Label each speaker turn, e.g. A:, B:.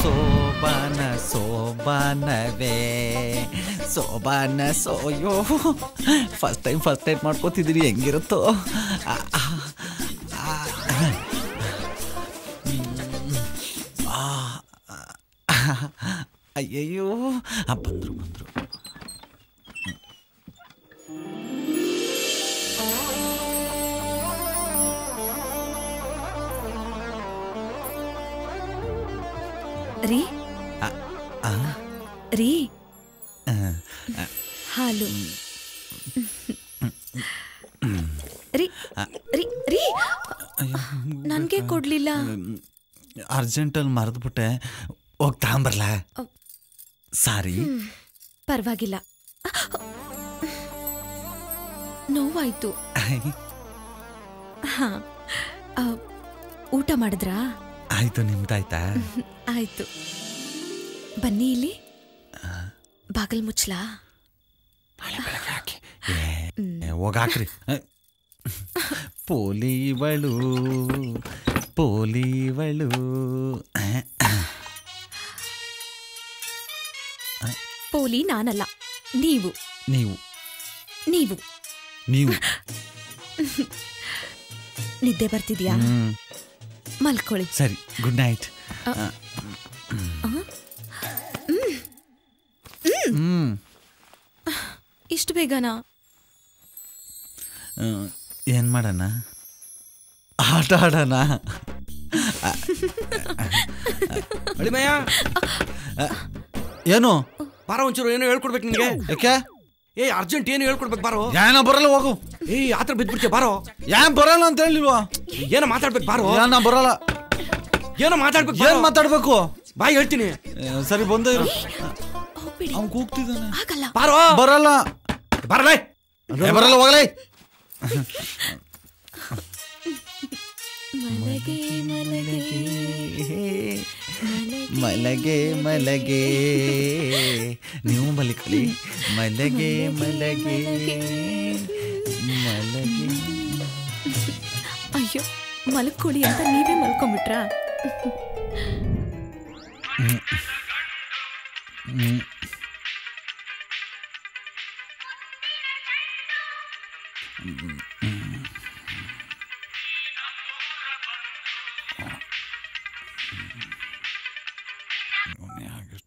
A: ಸೋಬಾನ ಸೋಬಾನವೇ ಸೋಬಾನ ಸೋಯೋ ಫಸ್ಟ್ ಟೈಮ್ ಫಸ್ಟ್ ಟೈಮ್ ಮಾಡ್ಕೋತಿದ್ದೀರಿ ಹೆಂಗಿರುತ್ತೋ ಆ, ಆ, ಆ. ಆ, ಆ, ಅಯ್ಯಯ್ಯೋ ಆ, ಬಂದ್ರು ಬಂದ್ರು
B: ರೀ
A: ಆ, ಆ,
B: ರೀ
A: ಆ,
B: ಹಾಲು ರೀ ರೀ ರೀ ನನ್ಗೆ ಕೊಡ್ಲಿಲ್ಲ
A: ಅರ್ಜೆಂಟಲ್ಲಿ ಮರೆದ್ಬಿಟ್ಟೆ ಹೋಗಿ ತಗೊಂಬರ್ಲ ಸಾರಿ
B: ಪರವಾಗಿಲ್ಲ ನೋವಾಯ್ತು ಹಾ ಆ, ಊಟ ಮಾಡಿದ್ರಾ
A: ಆಯ್ತು ನಿಮ್ದಾಯ್ತಾ
B: ಆಯ್ತು ಬನ್ನಿ ಇಲ್ಲಿ ಬಾಗಲ್ ಮುಚ್ಲಾ
A: ಹೋಗಾಕ್ರಿ ಪೋಲಿವಳು ಪೋಲಿವಳು
B: ಪೋಲಿ ನಾನಲ್ಲ ನೀವು
A: ನೀವು
B: ನೀವು
A: ನೀವು
B: ನಿದ್ದೆ ಬರ್ತಿದ್ಯಾ
A: ಹ್ಮ್
B: ಮಲ್ಕೊಳ್ಳಿ
A: ಸರಿ ಗುಡ್ ನೈಟ್ ಹ್ಮ್
B: ಇಷ್ಟು ಬೇಗನಾ
A: ಹ್ಮ್. ಏನ್ ಮಾಡೋಣ ಆಟ ಆಡೋಣ
C: ಅಳಿಮಯ್ಯ
A: ಏನು
C: ಬಾರ ಒಂಚೂರು ಏನೋ ಹೇಳ್ಕೊಡ್ಬೇಕು ನಿನಗೆ
A: ಯಾಕೆ
C: ಏ ಅರ್ಜೆಂಟ್ ಏನು ಹೇಳ್ಕೊಡ್ಬೇಕು ಬಾರೋ
A: ಏನೋ ಬರಲ್ಲ ಹೋಗು
C: ಏ ಆತರ ಬಿದ್ಬಿಡ್ತೀಯ ಬಾರೋ
A: ಏನ್ ಬರಲ್ಲ ಅಂತ ಹೇಳಿಲ್ವಾ
C: ಏನೋ ಮಾತಾಡ್ಬೇಕು ಬಾರೋ
A: ಏನ ಬರಲ್ಲ
C: ಏನೋ ಮಾತಾಡ್ಬೇಕು
A: ಏನ್
C: ಬಾರೋ.
A: ಮಾತಾಡ್ಬೇಕು
C: ಬಾಯ್ ಹೇಳ್ತೀನಿ
A: ಏ, ಸರಿ ಬಂದ ಇರು
B: ಹೋಗ್ಬಿಡಿ
A: ಅವ್ನ್ ಕೂಗ್ತಿದ್ದಾನೆ
B: ಆಗಲ್ಲ
C: ಬಾರೋ
A: ಬರಲ್ಲ
C: ಬರಲೇ
A: ಏ, ಬರಲ್ಲ ಹೋಗಲೇ
B: ಮಲಗೆ ಮಲಗೆ
A: ಮಲಗೆ ಮಲಗೆ ನೀವು ಮಲಿಕಲಿ ಮಲಗೆ ಮಲಗೆ ಮಲಗೆ
B: ಅಯ್ಯೋ ಮಲ್ಕೊಳ್ಳಿ ಅಂತ ನೀವೇ ಮಲ್ಕೊಂಬಿಟ್ರಾ
A: ಹ್ಮ್.